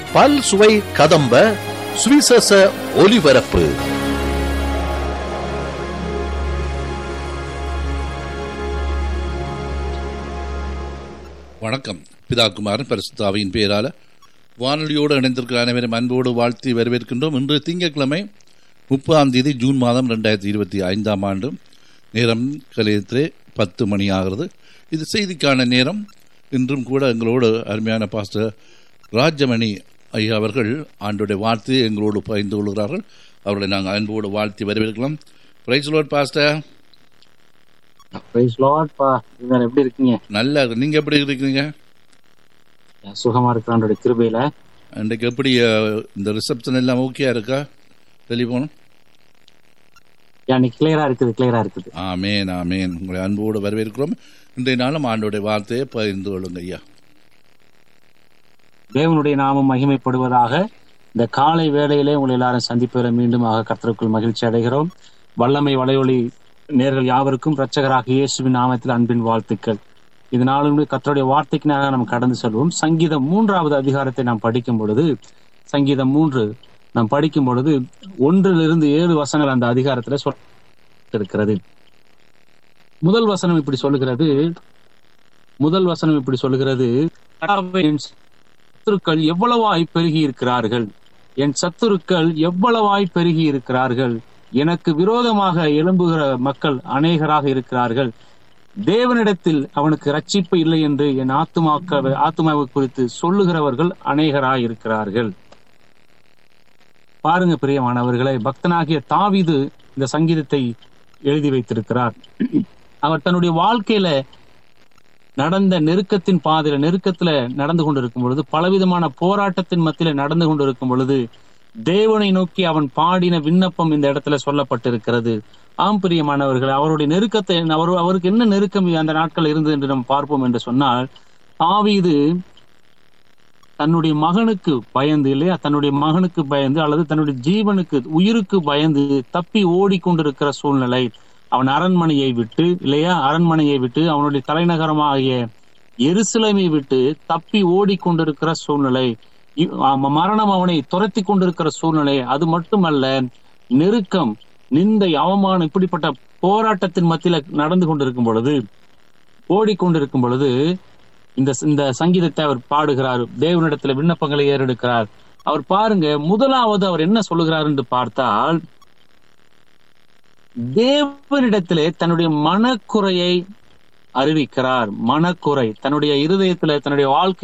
பல் சுவை கதம்ப சுவிசேஷ ஒலிபரப்பு வணக்கம் பிதா குமாரன் பரிசுத்தாவின் பெயரால வானொலியோடு இணைந்திருக்கிற அனைவரும் அன்போடு வாழ்த்தி வரவேற்கின்றோம் இன்று திங்கட்கிழமை முப்பதாம் தேதி ஜூன் மாதம் ரெண்டாயிரத்தி இருபத்தி ஐந்தாம் ஆண்டு நேரம் கலையத்திலே பத்து மணி ஆகிறது இது செய்திக்கான நேரம் இன்றும் கூட எங்களோடு அருமையான பாஸ்டர் ராஜமணி ஐயா அவர்கள் ஆண்டுடைய வாழ்த்து எங்களோடு பகிர்ந்து கொள்கிறார்கள் அவர்களை நாங்கள் அன்போடு வாழ்த்தி வரவேற்கலாம் praise lord pastor praise lord பா இவர் எப்படி இருக்கீங்க நல்லா இருக்கு நீங்க எப்படி இருக்கீங்க சுகமா இருக்கிற கிருபையில அன்றைக்கு எப்படி அஹ், இந்த ரிசப்ஷன் எல்லாம் ஓகேயா இருக்கா டெலிஃபோன் இன்னைக்கு கிளியரா இருக்குது கிளியரா இருக்குது ஆமேன் ஆமேன் உங்களை அன்போடு வரவேற்கிறோம் இன்றைய நாளும் ஆண்டோடைய வார்த்தையை பகிர்ந்து கொள்ளுங்க ஐயா தேவனுடைய நாமம் மகிமைப்படுவதாக இந்த காலை வேளையிலே உங்களை எல்லாரும் சந்திப்பதில் மீண்டுமாக கர்த்தருக்குள் மகிழ்ச்சி அடைகிறோம் வல்லமை வலையொலி நேர்கள் யாவருக்கும் இரட்சகராக இயேசுவின் நாமத்தில் அன்பின் வாழ்த்துக்கள் இதனாலும் கர்த்தருடைய வார்த்தைக்கு நேராக நாம் கடந்து செல்வோம் சங்கீதம் மூன்றாவது அதிகாரத்தை நாம் படிக்கும் பொழுது சங்கீதம் மூன்று நாம் படிக்கும் பொழுது ஒன்றிலிருந்து ஏழு வசனங்கள் அந்த அதிகாரத்துல சொல் இருக்கிறது முதல் வசனம் இப்படி சொல்லுகிறது முதல் வசனம் இப்படி சொல்லுகிறது "கர்த்தாவே, என் சத்துருக்கள் எவ்வளவாய் பெருகி இருக்கிறார்கள் என் சத்துருக்கள் எவ்வளவாய் பெருகி இருக்கிறார்கள் எனக்கு விரோதமாக எழும்புகிற மக்கள் அநேகராக இருக்கிறார்கள் தேவனிடத்தில் அவனுக்கு ரட்சிப்பு இல்லை என்று என் ஆத்துமாக்க ஆத்துமாவை குறித்து சொல்லுகிறவர்கள் அநேகராய் இருக்கிறார்கள் பாருங்க பிரியமானவர்களே பக்தனாகிய தாவீது இந்த சங்கீதத்தை எழுதி வைத்திருக்கிறார் அவர் தன்னுடைய வாழ்க்கையில நடந்த நெருக்கத்தின் பாதையில நெருக்கத்துல நடந்து கொண்டிருக்கும் பொழுது பலவிதமான போராட்டத்தின் மத்தியில நடந்து கொண்டிருக்கும் பொழுது தேவனை நோக்கி அவன் பாடின விண்ணப்பம் இந்த இடத்துல சொல்லப்பட்டிருக்கிறது ஆம் பிரியமானவர்கள் அவருடைய நெருக்கத்தை அவர் அவருக்கு என்ன நெருக்கம் அந்த நாட்கள் இருந்தது என்று நாம் பார்ப்போம் என்று சொன்னால் தாவீது தன்னுடைய மகனுக்கு பயந்து இல்லையா தன்னுடைய மகனுக்கு பயந்து அல்லது தன்னுடைய ஜீவனுக்கு உயிருக்கு பயந்து தப்பி ஓடிக்கொண்டிருக்கிற சூழ்நிலை அவன் அரண்மனையை விட்டு இல்லையா அரண்மனையை விட்டு அவனுடைய தலைநகரமாகிய எருசலேமை விட்டு தப்பி ஓடிக்கொண்டிருக்கிற சூழ்நிலை இ- ஆம- மரணம் அவனை துரத்தி கொண்டிருக்கிற சூழ்நிலை அது மட்டுமல்ல நெருக்கம் நிந்தை அவமானம் இப்படிப்பட்ட போராட்டத்தின் மத்தியில நடந்து கொண்டிருக்கும் பொழுது ஓடிக்கொண்டிருக்கும் பொழுது இந்த இந்த சங்கீதத்தை அவர் பாடுகிறார் தேவனிடத்துல விண்ணப்பங்களை ஏறெடுக்கிறார் அவர் பாருங்க முதலாவது அவர் என்ன சொல்லுகிறார் என்று பார்த்தால் தேவனிடத்திலே தன்னுடைய மனக்குறையை அறிவிக்கிறார் மனக்குறை தன்னுடைய இருதயத்துல தன்னுடைய வாழ்க்கை